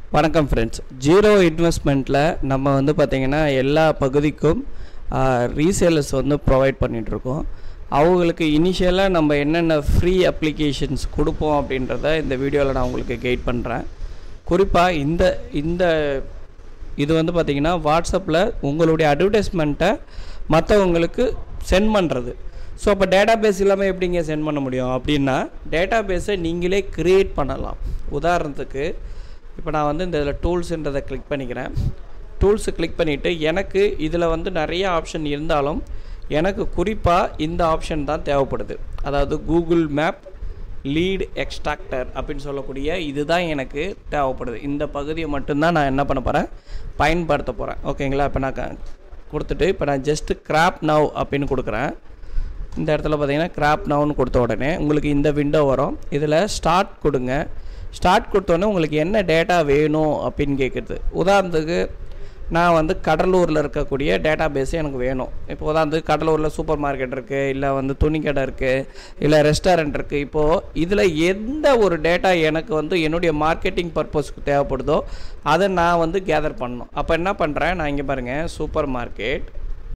வணக்கம் friends zero இன்வெஸ்ட்மெண்ட்டில் நம்ம வந்து பார்த்திங்கன்னா எல்லா பகுதிக்கும் ரீசேலர்ஸ் வந்து ப்ரொவைட் பண்ணிகிட்ருக்கோம் அவங்களுக்கு இனிஷியலாக நம்ம என்னென்ன ஃப்ரீ அப்ளிகேஷன்ஸ் கொடுப்போம் அப்படின்றத இந்த வீடியோவில் நான் உங்களுக்கு கைட் பண்ணுறேன் குறிப்பாக இந்த இந்த இது வந்து பார்த்திங்கன்னா வாட்ஸ்அப்பில் உங்களுடைய அட்வர்டைஸ்மெண்ட்டை மற்றவங்களுக்கு சென்ட் பண்ணுறது ஸோ அப்போ டேட்டா பேஸ் இல்லாமல் எப்படிங்க சென்ட் பண்ண முடியும் அப்படின்னா டேட்டா பேஸை நீங்களே க்ரியேட் பண்ணலாம் உதாரணத்துக்கு இப்போ நான் வந்து இந்த இதில் டூல்ஸுன்றதை கிளிக் பண்ணிக்கிறேன் டூல்ஸை கிளிக் பண்ணிவிட்டு எனக்கு இதில் வந்து நிறைய ஆப்ஷன் இருந்தாலும் எனக்கு குறிப்பாக இந்த ஆப்ஷன் தான் தேவைப்படுது அதாவது கூகுள் மேப் லீட் எக்ஸ்ட்ராக்டர் அப்படின்னு சொல்லக்கூடிய இதுதான் எனக்கு தேவைப்படுது இந்த பகுதியை மட்டும்தான் நான் என்ன பண்ண போகிறேன் பயன்படுத்த போகிறேன் ஓகேங்களா இப்போ நான் க- கொடுத்துட்டு இப்போ நான் ஜஸ்ட்டு கிராப் நவ் அப்படின்னு கொடுக்குறேன் இந்த இடத்துல பார்த்தீங்கன்னா கிராப் நவுன்னு கொடுத்த உடனே உங்களுக்கு இந்த விண்டோ வரும் இதில் ஸ்டார்ட் கொடுங்க ஸ்டார்ட் கொடுத்தோடனே உங்களுக்கு என்ன டேட்டா வேணும் அப்படின்னு கேட்குறது உதாரணத்துக்கு நான் வந்து கடலூரில் இருக்கக்கூடிய டேட்டா பேஸ் எனக்கு வேணும் இப்போ உதாரணத்துக்கு கடலூரில் சூப்பர் மார்க்கெட் இருக்குது இல்லை வந்து துணி கடை இருக்குது இல்லை ரெஸ்டாரண்ட் இருக்குது இப்போது இதில் எந்த ஒரு டேட்டா எனக்கு வந்து என்னுடைய மார்க்கெட்டிங் பர்பஸ்க்கு தேவைப்படுதோ அதை நான் வந்து கேதர் பண்ணணும் அப்போ என்ன பண்ணுறேன் நான் இங்கே பாருங்கள் சூப்பர் மார்க்கெட்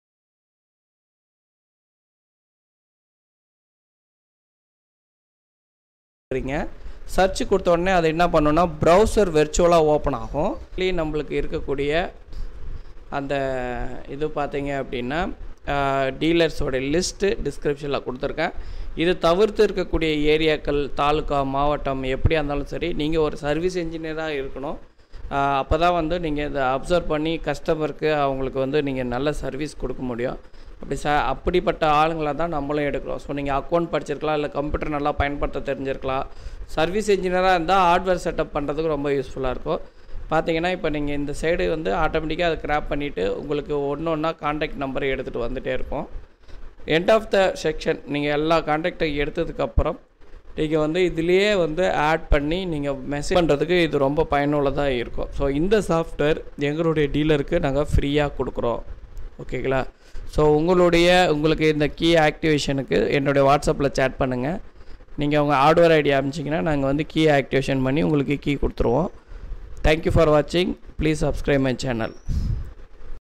சரிங்க சர்ச் கொடுத்த உடனே அது என்ன பண்ணுன்னா ப்ரௌசர் வெர்ச்சுவலாக ஓப்பன் ஆகும் இதுலேயும் நம்மளுக்கு இருக்கக்கூடிய அந்த இது பார்த்தீங்க அப்படின்னா டீலர்ஸோட லிஸ்ட்டு டிஸ்கிரிப்ஷனில் கொடுத்துருக்கேன் இது தவிர்த்து இருக்கக்கூடிய ஏரியாக்கள் தாலுக்கா மாவட்டம் எப்படியா இருந்தாலும் சரி நீங்கள் ஒரு சர்வீஸ் இன்ஜினியராக இருக்கணும் அப்போ தான் வந்து நீங்கள் இதை அப்சர்வ் பண்ணி கஸ்டமருக்கு அவங்களுக்கு வந்து நீங்கள் நல்ல சர்வீஸ் கொடுக்க முடியும் அப்படி ச அப்படிப்பட்ட ஆளுங்களை தான் நம்மளும் எடுக்கிறோம் ஸோ நீங்கள் அக்கௌண்ட் படிச்சிருக்கலாம் இல்லை கம்ப்யூட்டர் நல்லா பயன்படுத்த தெரிஞ்சிருக்கலாம் சர்வீஸ் இன்ஜினியராக இருந்தால் ஹார்ட்வேர் செட்டப் பண்ணுறதுக்கு ரொம்ப யூஸ்ஃபுல்லாக இருக்கும் பார்த்தீங்கன்னா இப்போ நீங்கள் இந்த சைடு வந்து ஆட்டோமேட்டிக்காக அதை கிராப் பண்ணிவிட்டு உங்களுக்கு ஒன்று ஒன்றா காண்டாக்ட் நம்பரை எடுத்துகிட்டு வந்துகிட்டே இருக்கும் எண்ட் ஆஃப் த செக்ஷன் நீங்கள் எல்லா காண்டாக்டை எடுத்ததுக்கப்புறம் நீங்கள் வந்து இதுலேயே வந்து ஆட் பண்ணி நீங்கள் மெசேஜ் பண்ணுறதுக்கு இது ரொம்ப பயனுள்ளதாக இருக்கும் ஸோ இந்த சாஃப்ட்வேர் எங்களுடைய டீலருக்கு நாங்கள் ஃப்ரீயாக கொடுக்குறோம் ஓகேங்களா ஸோ உங்களுடைய உங்களுக்கு இந்த கீ ஆக்டிவேஷனுக்கு என்னுடைய வாட்ஸ்அப்பில் சேட் பண்ணுங்கள் நீங்கள் உங்கள் ஹார்ட்வேர் ஐடி அனுப்பிச்சிங்கன்னா நாங்கள் வந்து கீ ஆக்டிவேஷன் பண்ணி உங்களுக்கு கீ கொடுத்துருவோம் தேங்க்யூ ஃபார் வாட்சிங் ப்ளீஸ் சப்ஸ்கிரைப் மை சேனல்